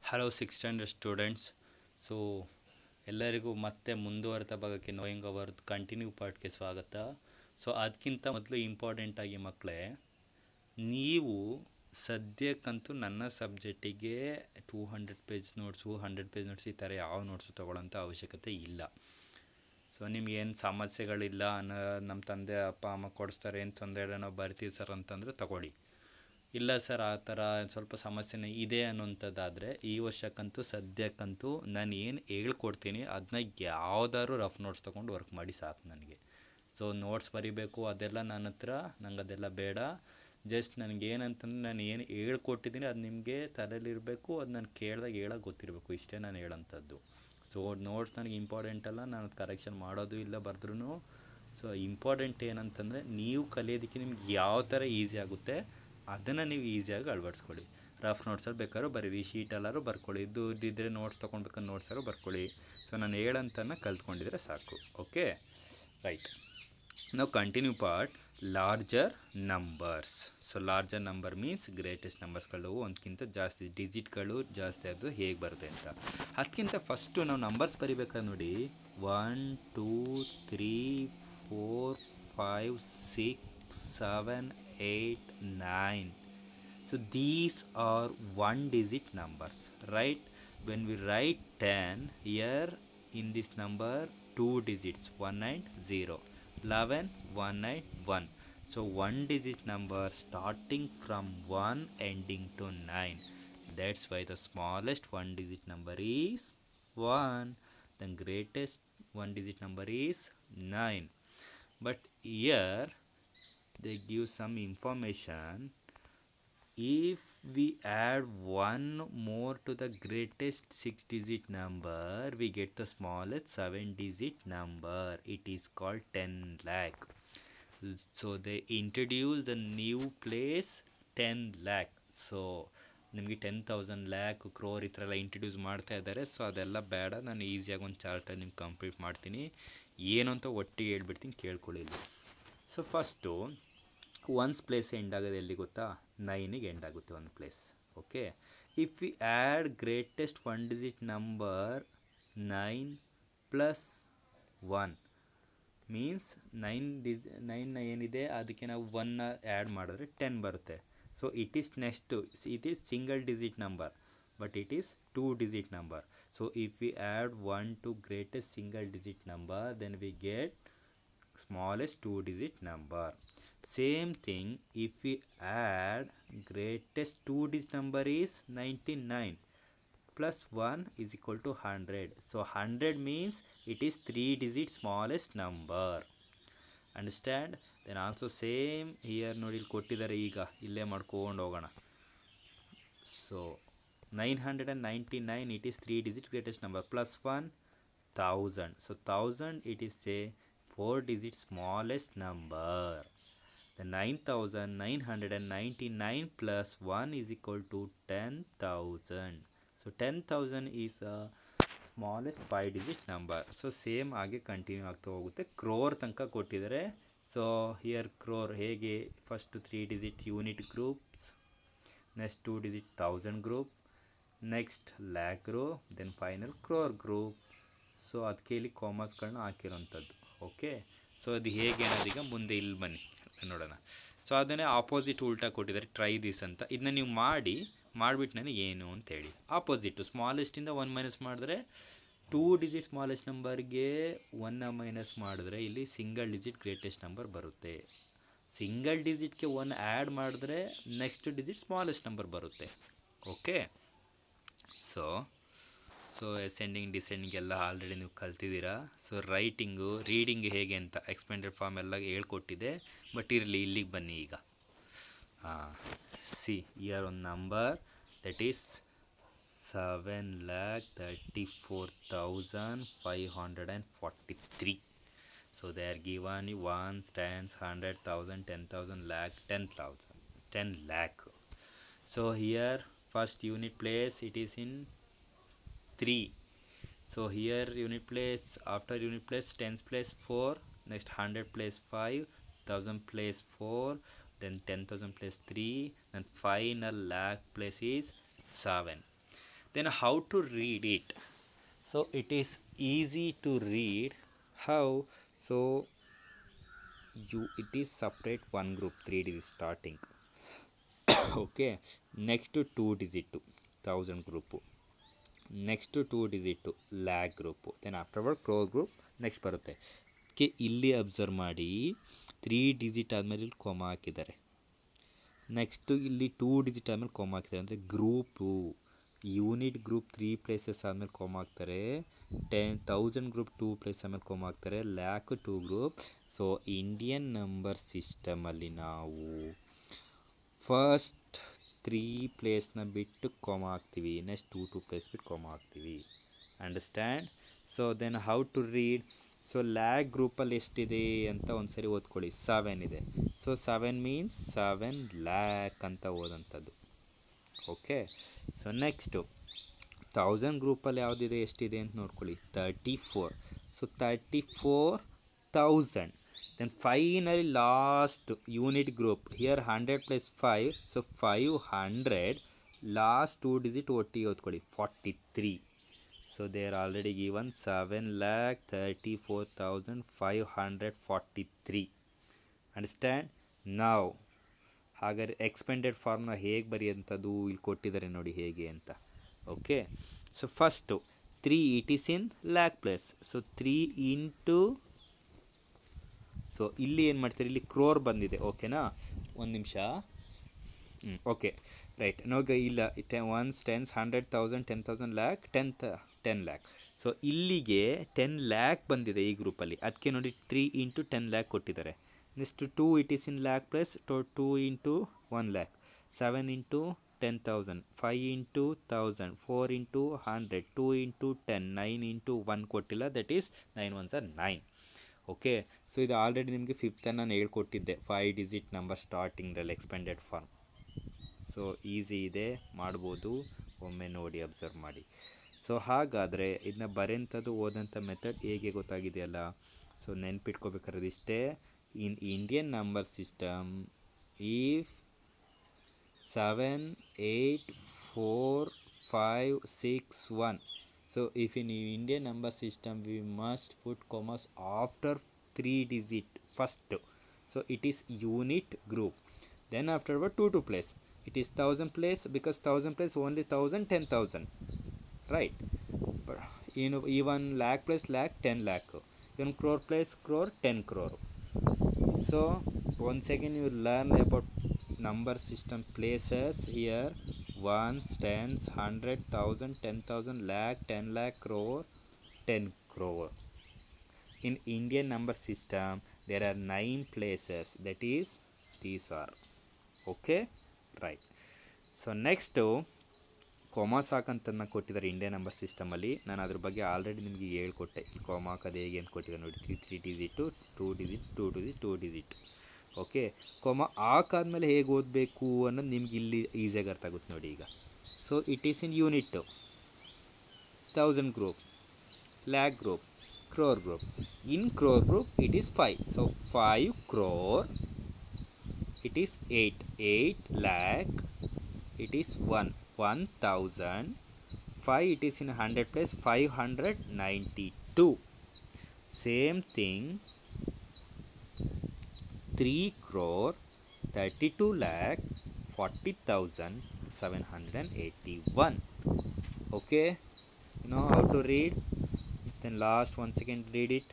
Hello six standard students so ಎಲ್ಲರಿಗೂ ಮತ್ತೆ ಮುಂದುವರೆದ ಭಾಗಕ್ಕೆ ನೋಯಿಂಗ್ ಅವರ್ ಕಂಟಿನ್ಯೂ ಪಾರ್ಟ್ಗೆ ಸ್ವಾಗತ ಸೊ ಅದಕ್ಕಿಂತ ಮೊದಲು ಇಂಪಾರ್ಟೆಂಟಾಗಿ ಮಕ್ಕಳೇ ನೀವು ಸದ್ಯಕ್ಕಂತೂ ನನ್ನ ಸಬ್ಜೆಕ್ಟಿಗೆ two hundred page notes hundred page notes ಈ ಥರ ಯಾವ ನೋಟ್ಸು ತೊಗೊಳ್ಳೋಂಥ ಅವಶ್ಯಕತೆ ಇಲ್ಲ ಸೊ ನಿಮ್ಗೇನು ಸಮಸ್ಯೆಗಳಿಲ್ಲ ಅನ್ನೋ ನಮ್ಮ ತಂದೆ ಅಪ್ಪ ಅಮ್ಮ ಕೊಡಿಸ್ತಾರೆ ಏನು ತೊಂದರೆ ನಾವು ಬರ್ತೀವಿ ಸರ್ ಅಂತಂದರೆ ತಗೊಳ್ಳಿ ಇಲ್ಲ ಸರ್ ಆ ಥರ ಸ್ವಲ್ಪ ಸಮಸ್ಯೆನೇ ಇದೆ ಅನ್ನೋಂಥದ್ದಾದರೆ ಈ ವರ್ಷಕ್ಕಂತೂ ಸದ್ಯಕ್ಕಂತೂ ನಾನು ಏನು ಹೇಳ್ಕೊಡ್ತೀನಿ ಅದನ್ನ ಯಾವ್ದಾದ್ರು ರಫ್ ನೋಟ್ಸ್ ತೊಗೊಂಡು ವರ್ಕ್ ಮಾಡಿ ಸಾಕು ನನಗೆ ಸೊ ನೋಟ್ಸ್ ಬರಿಬೇಕು ಅದೆಲ್ಲ ನನ್ನ ಹತ್ರ ನಂಗೆ ಅದೆಲ್ಲ ಬೇಡ ಜಸ್ಟ್ ನನಗೇನಂತಂದ್ರೆ ನಾನು ಏನು ಹೇಳ್ಕೊಟ್ಟಿದ್ದೀನಿ ಅದು ನಿಮಗೆ ತಲೆಯಲ್ಲಿರಬೇಕು ಅದು ನಾನು ಕೇಳಿದಾಗ ಹೇಳೋಕೆ ಗೊತ್ತಿರಬೇಕು ಇಷ್ಟೇ ನಾನು ಹೇಳೋಂಥದ್ದು ಸೊ ನೋಟ್ಸ್ ನನಗೆ ಇಂಪಾರ್ಟೆಂಟ್ ಅಲ್ಲ ನಾನು ಅದು ಕರೆಕ್ಷನ್ ಮಾಡೋದು ಇಲ್ಲ ಬರೆದ್ರೂ ಸೊ ಇಂಪಾರ್ಟೆಂಟ್ ಏನಂತಂದರೆ ನೀವು ಕಲಿಯೋದಕ್ಕೆ ನಿಮ್ಗೆ ಯಾವ ಥರ ಈಸಿ ಆಗುತ್ತೆ ಅದನ್ನು ನೀವು ಈಸಿಯಾಗಿ ಅಳವಡಿಸ್ಕೊಳ್ಳಿ ರಫ್ ನೋಟ್ಸಲ್ಲಿ ಬೇಕಾದ್ರೂ ಬರೀರಿ ಶೀಟಲ್ಲಾದ್ರು ಬರ್ಕೊಳ್ಳಿ ಇದು ಇದ್ದಿದ್ರೆ ನೋಟ್ಸ್ ತೊಗೊಳ್ಬೇಕಂದ್ರೆ ನೋಟ್ಸಾರು ಬರ್ಕೊಳ್ಳಿ ಸೊ ನಾನು ಹೇಳಂತನ ಕಲ್ತ್ಕೊಂಡಿದ್ರೆ ಸಾಕು ಓಕೆ ರೈಟ್ ನಾವು continue part larger numbers so larger number means greatest ನಂಬರ್ಸ್ಗಳು ಒಂದಕ್ಕಿಂತ ಜಾಸ್ತಿ ಡಿಜಿಟ್ಗಳು ಜಾಸ್ತಿ ಅದು ಹೇಗೆ ಬರುತ್ತೆ ಅಂತ ಅದಕ್ಕಿಂತ ಫಸ್ಟು ನಾವು ನಂಬರ್ಸ್ ಬರಿಬೇಕಾದ್ರೆ ನೋಡಿ one two three four five six seven eight nine so these are one digit numbers right when we write 10 here in this number two digits 1 and 0 11 1 and 1 so one digit number starting from 1 ending to 9 that's why the smallest one digit number is 1 the greatest one digit number is 9 but here they give some information if we add one more to the greatest six digit number we get the smallest seven digit number it is called 10 lakh so they introduce the new place 10 lakh so ನಿಮಗೆ ten thousand lakh crore ಈ ಥರ ಎಲ್ಲ introduce ಮಾಡ್ತಾ ಇದ್ದಾರೆ so ಅದೆಲ್ಲ ಬೇಡ ನಾನು ಈಸಿಯಾಗಿ ಒಂದು ಚಾರ್ಟಲ್ಲಿ ನಿಮ್ಗೆ ಕಂಪ್ಲೀಟ್ ಮಾಡ್ತೀನಿ ಏನು ಅಂತ ಒಟ್ಟಿಗೆ ಹೇಳ್ಬಿಡ್ತೀನಿ ಕೇಳ್ಕೊಳ್ಳಿ ಇಲ್ಲಿ so first ones place end ಆಗೋದು ಎಲ್ಲಿ ಗೊತ್ತಾ ನೈನಿಗೆ ಎಂಡ್ ಆಗುತ್ತೆ ಒಂದು place okay if we add greatest one digit number nine plus one means nine ಡಿಜ್ ನೈನ್ ಏನಿದೆ ಅದಕ್ಕೆ ನಾವು ಒನ್ನ ಆ್ಯಡ್ ಮಾಡಿದ್ರೆ ಟೆನ್ ಬರುತ್ತೆ so it is next it is single digit number but it is two digit number so if we add one to greatest single digit number then we get smallest two digit number same thing if we add greatest two digit number is 99 plus 1 is equal to 100 so 100 means it is three digit smallest number understand then also same here ನೋಡಿ ಇಲ್ಲಿ ಕೊಟ್ಟಿದ್ದಾರೆ ಈಗ ಇಲ್ಲೇ ಮಾಡ್ಕೊಂಡು ಹೋಗೋಣ so nine hundred and ninety nine it is three digit greatest number plus one thousand so thousand it is a four digit smallest number the 9999 plus 1 is equal to 10000 so 10000 is a smallest 5 digit number so same ಹಾಗೆ continue ಆಗ್ತಾ ಹೋಗುತ್ತೆ ಕ್ರೋರ್ ತನಕ ಕೊಟ್ಟಿದ್ದಾರೆ so here crore ಹೇಗೆ first three digit unit groups next two digit thousand group next lakh group then final crore group so ಅದಕ್ಕೆ ಇಲ್ಲಿ ಕಾಮರ್ಸ್ಗಳನ್ನ ಹಾಕಿರೋಂಥದ್ದು okay so ಅದು ಹೇಗೆ ಅನ್ನೋದೀಗ ಮುಂದೆ ಇಲ್ಲಿ ಬನ್ನಿ ನೋಡೋಣ ಸೊ ಅದನ್ನೇ ಆಪೋಸಿಟ್ ಉಲ್ಟಾ ಕೊಟ್ಟಿದ್ದಾರೆ ಟ್ರೈ ದಿಸ್ ಅಂತ ಇದನ್ನ ನೀವು ಮಾಡಿ ಮಾಡಿಬಿಟ್ಟು ನನಗೆ ಏನು ಅಂತೇಳಿ ಆಪೋಸಿಟು ಸ್ಮಾಲೆಸ್ಟಿಂದ ಒನ್ ಮೈನಸ್ ಮಾಡಿದ್ರೆ ಟೂ ಡಿಜಿಟ್ ಸ್ಮಾಲೆಸ್ಟ್ ನಂಬರ್ಗೆ ಒನ್ನ ಮೈನಸ್ ಮಾಡಿದ್ರೆ ಇಲ್ಲಿ ಸಿಂಗಲ್ ಡಿಜಿಟ್ ಗ್ರೇಟೆಸ್ಟ್ ನಂಬರ್ ಬರುತ್ತೆ ಸಿಂಗಲ್ ಡಿಜಿಟ್ಗೆ ಒನ್ ಆ್ಯಡ್ ಮಾಡಿದ್ರೆ ನೆಕ್ಸ್ಟ್ ಡಿಜಿಟ್ ಸ್ಮಾಲೆಸ್ಟ್ ನಂಬರ್ ಬರುತ್ತೆ okay so so ascending descending ಎಲ್ಲ ಆಲ್ರೆಡಿ ನೀವು ಕಲ್ತಿದ್ದೀರಾ ಸೊ ರೈಟಿಂಗು ರೀಡಿಂಗ್ ಹೇಗೆ ಅಂತ ಎಕ್ಸ್ಪೆಂಡೆಡ್ ಫಾರ್ಮ್ ಎಲ್ಲ ಹೇಳ್ಕೊಟ್ಟಿದೆ ಬಟ್ ಇರಲಿ ಇಲ್ಲಿಗೆ ಬನ್ನಿ ಈಗ ಹಾಂ ಸಿ ಇಯರ್ ಒಂದು number that is seven lakh thirty four thousand five hundred and forty three so they are given you ones tens hundred thousand ten thousand lakh ten thousand ten lakh so here first unit place it is in 3 so here unit place after unit place tens place 4 next 100 place 5 1000 place 4 then 10000 place 3 and final lakh place is 7 then how to read it so it is easy to read how so you it is separate one group 3 digit starting okay next to 2 digit 1000 group next two digit lakh group then afterward crore group next ಬರುತ್ತೆ ಕೆ ಇಲ್ಲಿ observe ಮಾಡಿ three digit ಆದಮೇಲೆ ಇಲ್ಲಿ ಕೊಮ ಹಾಕಿದ್ದಾರೆ next ಇಲ್ಲಿ two digit ಆದಮೇಲೆ comma ಹಾಕಿದ್ದಾರೆ ಅಂದರೆ group unit group three places ಆದಮೇಲೆ ಕೊಮ ಹಾಕ್ತಾರೆ ten thousand group two place ಆದಮೇಲೆ ಕೊಮ ಹಾಕ್ತಾರೆ lakh two group so Indian number ಸಿಸ್ಟಮಲ್ಲಿ ನಾವು ಫಸ್ಟ್ ತ್ರೀ ಪ್ಲೇಸ್ನ ಬಿಟ್ಟು ಕೊಮ ಹಾಕ್ತೀವಿ ನೆಕ್ಸ್ಟ್ ಟೂ ಟು ಪ್ಲೇಸ್ ಬಿಟ್ಟು ಕೊಮ ಹಾಕ್ತೀವಿ understand so then how to read so lakh ಗ್ರೂಪಲ್ಲಿ ಎಷ್ಟಿದೆ ಅಂತ ಒಂದು ಸರಿ ಓದ್ಕೊಳ್ಳಿ ಸೆವೆನ್ ಇದೆ so seven means seven lakh ಅಂತ ಓದಂಥದ್ದು ಓಕೆ ಸೊ ನೆಕ್ಸ್ಟು ತೌಸಂಡ್ ಗ್ರೂಪಲ್ಲಿ ಯಾವುದಿದೆ ಎಷ್ಟಿದೆ ಅಂತ ನೋಡ್ಕೊಳ್ಳಿ thirty four so thirty four thousand then finally last unit group here 100 plus 5 so 500 last two digit ಒಟ್ಟಿಗೆ ಓದ್ಕೊಳ್ಳಿ 43 so they are already given 7 lakh 34543 understand now ಹಾಗಾದ್ರೆ ಎಕ್ಸ್ಪೆಂಡೆಡ್ ಫಾರ್ಮ್ನ ಹೇಗೆ ಬರೆಯೋಂಥದ್ದು ಇಲ್ಲಿ ಕೊಟ್ಟಿದ್ದಾರೆ ನೋಡಿ ಹೇಗೆ ಅಂತ okay so first three it is in lakh plus so three into so ಇಲ್ಲಿ ಏನು ಮಾಡ್ತಾರೆ ಇಲ್ಲಿ ಕ್ರೋರ್ ಬಂದಿದೆ ಓಕೆನಾ ಒಂದು ನಿಮಿಷ ಹ್ಞೂ ಓಕೆ ರೈಟ್ ನೋಗ ಇಲ್ಲ ಟೆ ones tens hundred thousand ten thousand lakh tenth ten lakh so ಇಲ್ಲಿಗೆ ಟೆನ್ ಲ್ಯಾಕ್ ಬಂದಿದೆ ಈ ಗ್ರೂಪಲ್ಲಿ ಅದಕ್ಕೆ ನೋಡಿ ತ್ರೀ ಇಂಟು ಟೆನ್ ಲ್ಯಾಕ್ ಕೊಟ್ಟಿದ್ದಾರೆ next two it is in lakh plus to two into one lakh seven into ten thousand five into thousand four into hundred two into ten nine into one ಕೊಟ್ಟಿಲ್ಲ that is nine ones or nine okay so ಇದು already ನಿಮಗೆ ಫಿಫ್ತನ್ನು ನಾನು ಹೇಳ್ಕೊಟ್ಟಿದ್ದೆ five digit number ಸ್ಟಾರ್ಟಿಂಗ್ರಲ್ಲಿ expanded form so easy ಇದೆ ಮಾಡ್ಬೋದು ಒಮ್ಮೆ ನೋಡಿ ಅಬ್ಸರ್ವ್ ಮಾಡಿ ಸೊ ಹಾಗಾದರೆ ಇದನ್ನ ಬರೆಂಥದ್ದು ಓದಂಥ ಮೆಥಡ್ ಹೇಗೆ ಗೊತ್ತಾಗಿದೆಯಲ್ಲ ಸೊ ನೆನ್ಪಿಟ್ಕೋಬೇಕಾದ್ರೆ ಇಷ್ಟೇ in Indian number system if seven eight four five six one So if in Indian number system we must put commas after three digit first. So it is unit group. Then afterward two to place. It is thousand place because thousand place only thousand ten thousand. Right. But you know even lakh place lakh ten lakh. Even crore place crore ten crore. So once again you learn about number system places here ones, tens, hundred, thousand, ten thousand, lakh, ten lakh, crore, ten crore. In Indian number system, there are nine places. That is, these are. Okay, right. So next, commas ಹಾಕಂತನ್ನ ಕೊಟ್ಟಿದ್ದಾರೆ Indian number ಸಿಸ್ಟಮಲ್ಲಿ ನಾನು ಅದ್ರ ಬಗ್ಗೆ already ನಿಮಗೆ ಹೇಳ್ಕೊಟ್ಟೆ ಇಲ್ಲಿ comma ಹಾಕೋದು ಹೇಗೆ ಅಂತ ಕೊಟ್ಟಿದ್ದಾರೆ ನೋಡಿ three three digit two digit two digit two digit okay comma ಹಾಕಾದ್ಮೇಲೆ ಹೇಗೆ ಓದಬೇಕು ಅನ್ನೋದು ನಿಮ್ಗೆ ಇಲ್ಲಿ ಈಸಿಯಾಗಿ ಅರ್ಥ ಆಗುತ್ತೆ ನೋಡಿ ಈಗ so it is in unit thousand group lakh group crore group in crore group it is five so five crore it is eight eight lakh it is one one thousand five it is in hundred plus five hundred ninety two same thing 3 crore 32 lakh 40,781 okay you know how to read then last one second read it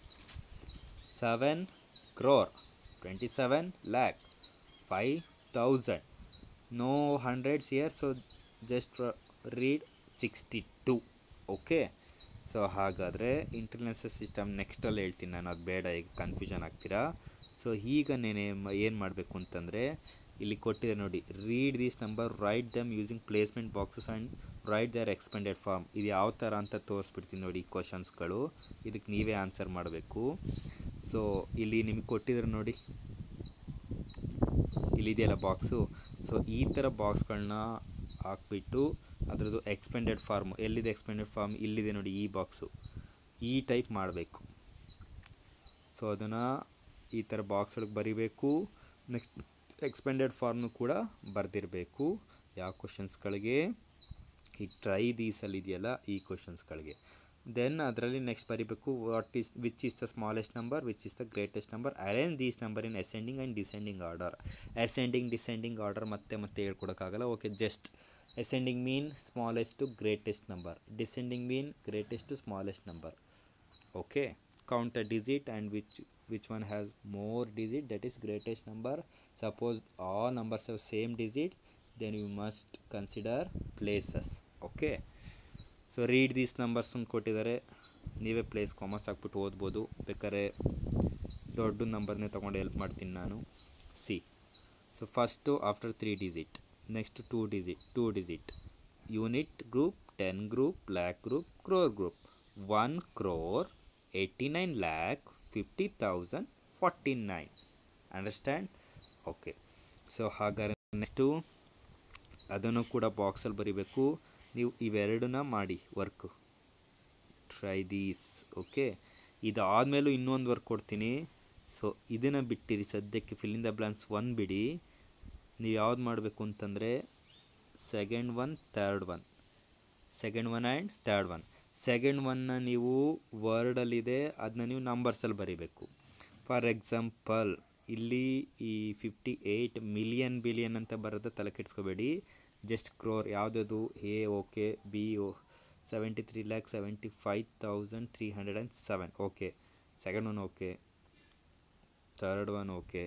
7 crore 27 lakh 5000 no hundreds here so just r- read 62 okay so ಹಾಗಾದರೆ international system ನೆಕ್ಸ್ಟಲ್ಲಿ ಹೇಳ್ತೀನಿ ನಾನು ಅದು ಬೇಡ ಈಗ confusion ಆಗ್ತೀರಾ so ಈಗ ನೇನೆ ಏನು ಮಾಡಬೇಕು ಅಂತಂದರೆ ಇಲ್ಲಿ ಕೊಟ್ಟಿದೆ ನೋಡಿ read this number write them using placement boxes and write their expanded form ಇದು ಯಾವ ಥರ ಅಂತ ತೋರಿಸ್ಬಿಡ್ತೀನಿ ನೋಡಿ ಈ ಕ್ವಶನ್ಸ್ಗಳು ಇದಕ್ಕೆ ನೀವೇ ಆನ್ಸರ್ ಮಾಡಬೇಕು ಸೊ ಇಲ್ಲಿ ನಿಮಗೆ ಕೊಟ್ಟಿದ್ರೆ ನೋಡಿ ಇಲ್ಲಿದೆಯಲ್ಲ ಬಾಕ್ಸು ಸೊ ಈ ಥರ ಬಾಕ್ಸ್ಗಳನ್ನ ಹಾಕ್ಬಿಟ್ಟು ಅದರದ್ದು ಎಕ್ಸ್ಪೆಂಡೆಡ್ ಫಾರ್ಮ್ ಎಲ್ಲಿದೆ ಎಕ್ಸ್ಪೆಂಡೆಡ್ ಫಾರ್ಮ್ ಇಲ್ಲಿದೆ ನೋಡಿ ಈ ಬಾಕ್ಸು ಈ ಟೈಪ್ ಮಾಡಬೇಕು ಸೊ ಅದನ್ನು ಈ ಥರ ಬಾಕ್ಸ್ ಒಳಗೆ ಬರಿಬೇಕು ನೆಕ್ಸ್ಟ್ ಎಕ್ಸ್ಪೆಂಡೆಡ್ ಫಾರ್ಮ್ನು ಕೂಡ ಬರೆದಿರಬೇಕು ಯಾವ ಕ್ವಶನ್ಸ್ಗಳಿಗೆ ಈ ಟ್ರೈ ದೀಸಲ್ಲಿ ಇದೆಯಲ್ಲ ಈ ಕ್ವಶನ್ಸ್ಗಳಿಗೆ ದೆನ್ ಅದರಲ್ಲಿ ನೆಕ್ಸ್ಟ್ ಬರೀಬೇಕು what is which is the smallest number which is the greatest number arrange these number in ascending and descending order ascending descending order ಮತ್ತೆ ಮತ್ತೆ ಹೇಳ್ಕೊಡೋಕ್ಕಾಗಲ್ಲ okay just ascending mean smallest to greatest number descending mean greatest to smallest number okay count the digit and which which one has more digit that is greatest number suppose all numbers have same digit then you must consider places okay so read these numbers ಅಂತ ಕೊಟ್ಟಿದ್ದಾರೆ ನೀವೇ place commerce ಹಾಕ್ಬಿಟ್ಟು ಓದ್ಬೋದು ಬೇಕಾದ್ರೆ ದೊಡ್ಡ ನಂಬರ್ನೇ ತೊಗೊಂಡು help ಮಾಡ್ತೀನಿ ನಾನು see so first after three digit next two digit two digit unit group ten group lakh group crore group one crore eighty nine lakh fifty thousand forty nine understand okay so ಹಾಗಾದ್ರೆ ನೆಕ್ಸ್ಟು ಅದನ್ನು ಕೂಡ ಬಾಕ್ಸಲ್ಲಿ ಬರೀಬೇಕು ನೀವು ಇವೆರಡನ್ನ ಮಾಡಿ ವರ್ಕು ಟ್ರೈ ದೀಸ್ ಓಕೆ ಇದಾದಮೇಲೂ ಇನ್ನೊಂದು ವರ್ಕ್ ಕೊಡ್ತೀನಿ ಸೊ ಇದನ್ನು ಬಿಟ್ಟಿರಿ ಸದ್ಯಕ್ಕೆ fill in the blanks one ಬಿಡಿ ನೀವು ಯಾವ್ದು ಮಾಡಬೇಕು ಅಂತಂದರೆ second one third one second one and third one second ಒನ್ನ ನೀವು ವರ್ಡಲ್ಲಿದೆ ಅದನ್ನ ನೀವು ನಂಬರ್ಸಲ್ಲಿ ಬರೀಬೇಕು ಫಾರ್ ಎಕ್ಸಾಂಪಲ್ ಇಲ್ಲಿ ಈ ಫಿಫ್ಟಿ ಏಯ್ಟ್ ಮಿಲಿಯನ್ ಬಿಲಿಯನ್ ಅಂತ ಬರೋದು ತಲೆ ಕೆಡ್ಸ್ಕೋಬೇಡಿ ಜಸ್ಟ್ ಕ್ರೋರ್ ಯಾವುದದು A okay B oh seventy three lakh seventy five thousand three hundred and seven okay second one okay third one okay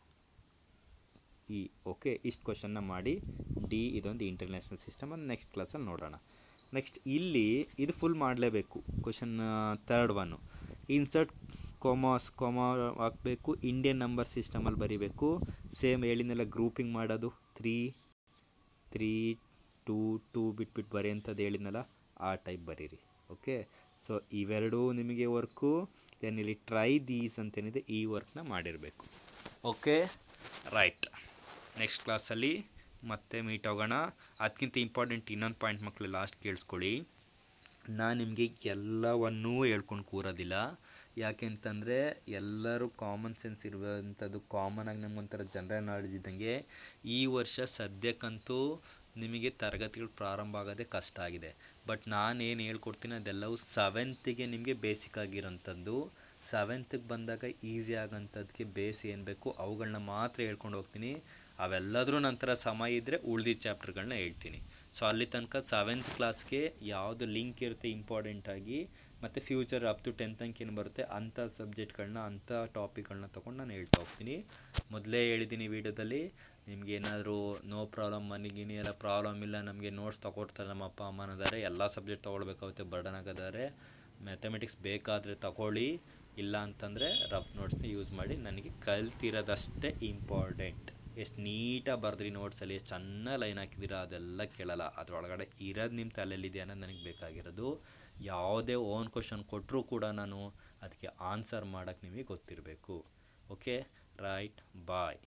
ಈ ಓಕೆ ಇಷ್ಟು ಕ್ವಶನ್ನ ಮಾಡಿ ಡಿ ಇದೊಂದು ಇಂಟರ್ನ್ಯಾಷನಲ್ ಸಿಸ್ಟಮ್ ಅದು ನೆಕ್ಸ್ಟ್ ಕ್ಲಾಸಲ್ಲಿ ನೋಡೋಣ ನೆಕ್ಸ್ಟ್ ಇಲ್ಲಿ ಇದು ಫುಲ್ ಮಾಡಲೇಬೇಕು question third one insert commas comma ಹಾಕಬೇಕು ಇಂಡಿಯನ್ ನಂಬರ್ ಸಿಸ್ಟಮಲ್ಲಿ ಬರೀಬೇಕು ಸೇಮ್ ಹೇಳಿದ್ನೆಲ್ಲ ಗ್ರೂಪಿಂಗ್ ಮಾಡೋದು ತ್ರೀ ತ್ರೀ ಟೂ ಟೂ ಬಿಟ್ಬಿಟ್ಟು ಬರೀ ಅಂಥದ್ದು ಹೇಳಿದ್ನಲ್ಲ ಆ ಟೈಪ್ ಬರೀರಿ ಓಕೆ ಸೊ ಇವೆರಡೂ ನಿಮಗೆ ವರ್ಕು ದೆನ್ ಇಲ್ಲಿ ಟ್ರೈ ದೀಸ್ ಅಂತೇನಿದೆ ಈ ವರ್ಕ್ನ ಮಾಡಿರಬೇಕು ಓಕೆ ರೈಟ್ ನೆಕ್ಸ್ಟ್ ಕ್ಲಾಸಲ್ಲಿ ಮತ್ತೆ ಮೀಟ್ ಆಗೋಣ ಅದಕ್ಕಿಂತ ಇಂಪಾರ್ಟೆಂಟ್ ಇನ್ನೊಂದು ಪಾಯಿಂಟ್ ಮಕ್ಕಳು ಲಾಸ್ಟ್ ಕೇಳಿಸ್ಕೊಳ್ಳಿ ನಾನು ನಿಮಗೆ ಎಲ್ಲವನ್ನೂ ಹೇಳ್ಕೊಂಡು ಕೂರೋದಿಲ್ಲ ಯಾಕೆ ಅಂತಂದರೆ ಎಲ್ಲರೂ ಕಾಮನ್ ಸೆನ್ಸ್ ಇರುವಂಥದ್ದು ಕಾಮನಾಗಿ ನಮಗೊಂಥರ ಜನರಲ್ ನಾಲೆಡ್ಜ್ ಇದ್ದಂಗೆ ಈ ವರ್ಷ ಸದ್ಯಕ್ಕಂತೂ ನಿಮಗೆ ತರಗತಿಗಳು ಪ್ರಾರಂಭ ಆಗೋದೇ ಕಷ್ಟ ಆಗಿದೆ ಬಟ್ ನಾನು ಏನು ಹೇಳ್ಕೊಡ್ತೀನಿ ಅದೆಲ್ಲವೂ ಸೆವೆಂತಿಗೆ ನಿಮಗೆ ಬೇಸಿಕ್ ಆಗಿರೋಂಥದ್ದು ಸೆವೆಂತಿಗೆ ಬಂದಾಗ ಈಸಿ ಆಗೋಂಥದ್ದಕ್ಕೆ ಬೇಸ್ ಏನು ಬೇಕು ಅವುಗಳನ್ನ ಮಾತ್ರ ಹೇಳ್ಕೊಂಡು ಹೋಗ್ತೀನಿ ಅವೆಲ್ಲದರೂ ನಂತರ ಸಮಯ ಇದ್ದರೆ ಉಳ್ದಿದ್ದ ಚಾಪ್ಟರ್ಗಳನ್ನ ಹೇಳ್ತೀನಿ ಸೊ ಅಲ್ಲಿ ತನಕ ಸೆವೆಂತ್ ಕ್ಲಾಸ್ಗೆ ಯಾವುದು ಲಿಂಕ್ ಇರುತ್ತೆ ಇಂಪಾರ್ಟೆಂಟಾಗಿ ಮತ್ತು ಫ್ಯೂಚರ್ ಅಪ್ ಟು ಟೆಂತ್ ತನಕ ಏನು ಬರುತ್ತೆ ಅಂಥ ಸಬ್ಜೆಕ್ಟ್ಗಳನ್ನ ಅಂಥ ಟಾಪಿಕ್ಗಳನ್ನ ತೊಗೊಂಡು ನಾನು ಹೇಳ್ತಾ ಹೋಗ್ತೀನಿ ಮೊದಲೇ ಹೇಳಿದ್ದೀನಿ ವೀಡಿಯೋದಲ್ಲಿ ನಿಮ್ಗೆ ಏನಾದರೂ ನೋ ಪ್ರಾಬ್ಲಮ್ ಮನಿಗಿನಿ ಎಲ್ಲ ಪ್ರಾಬ್ಲಮ್ ಇಲ್ಲ ನಮಗೆ ನೋಟ್ಸ್ ತೊಗೊಡ್ತಾರೆ ನಮ್ಮ ಅಪ್ಪ ಅಮ್ಮ ಅನ್ನೋದಾರೆ ಎಲ್ಲ ಸಬ್ಜೆಕ್ಟ್ ತೊಗೊಳ್ಬೇಕಾಗುತ್ತೆ ಬರ್ಡನ್ ಆಗೋದಾರೆ ಮ್ಯಾಥಮೆಟಿಕ್ಸ್ ಬೇಕಾದರೆ ತಗೊಳ್ಳಿ ಇಲ್ಲ ಅಂತಂದರೆ ರಫ್ ನೋಟ್ಸ್ನ ಯೂಸ್ ಮಾಡಿ ನನಗೆ ಕಲ್ತಿರೋದಷ್ಟೇ ಇಂಪಾರ್ಟೆಂಟ್ ಎಷ್ಟು ನೀಟಾಗಿ ಬರೆದ್ರಿ ನೋಟ್ಸಲ್ಲಿ ಎಷ್ಟು ಚೆನ್ನಾಗಿ ಲೈನ್ ಹಾಕಿದ್ದೀರಾ ಅದೆಲ್ಲ ಕೇಳಲ್ಲ ಅದರೊಳಗಡೆ ಇರೋದು ನಿಮ್ಮ ತಲೆಯಲ್ಲಿದೆ ಅನ್ನೋದು ನನಗೆ ಬೇಕಾಗಿರೋದು ಯಾವುದೇ ಓನ್ ಕ್ವಶನ್ ಕೊಟ್ಟರೂ ಕೂಡ ನಾನು ಅದಕ್ಕೆ ಆನ್ಸರ್ ಮಾಡೋಕ್ಕೆ ನಿಮಗೆ ಗೊತ್ತಿರಬೇಕು ಓಕೆ ರೈಟ್ ಬಾಯ್